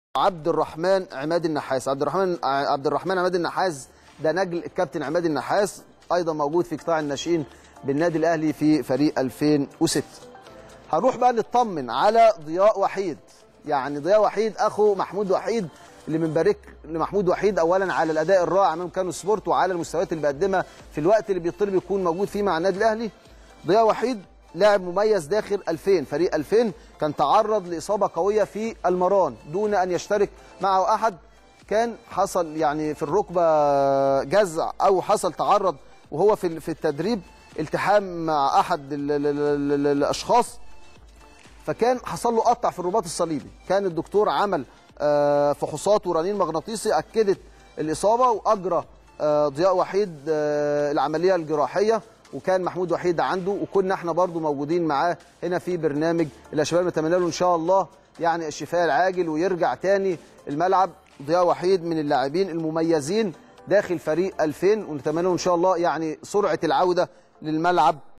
عبد الرحمن عماد النحاس عبد الرحمن عبد الرحمن عماد النحاس ده نجل الكابتن عماد النحاس ايضا موجود في قطاع الناشئين بالنادي الاهلي في فريق 2006 هنروح بقى نطمن على ضياء وحيد يعني ضياء وحيد اخو محمود وحيد اللي بنبارك لمحمود وحيد اولا على الاداء الرائع امام كانو سبورت وعلى المستويات اللي بيقدمها في الوقت اللي بيطلب يكون موجود فيه مع النادي الاهلي ضياء وحيد لاعب مميز داخل 2000 فريق 2000 كان تعرض لاصابه قويه في المران دون ان يشترك معه احد كان حصل يعني في الركبه جزع او حصل تعرض وهو في في التدريب التحام مع احد ال ال ال ال الاشخاص فكان حصل له قطع في الرباط الصليبي كان الدكتور عمل آه، فحوصات ورنين مغناطيسي اكدت الاصابه واجرى آه، ضياء وحيد آه، العمليه الجراحيه وكان محمود وحيد عنده وكنا احنا برضو موجودين معاه هنا في برنامج الاشبال نتمنى له ان شاء الله يعني الشفاء العاجل ويرجع تاني الملعب ضياء وحيد من اللاعبين المميزين داخل فريق 2000 ونتمنى له ان شاء الله يعني سرعه العوده للملعب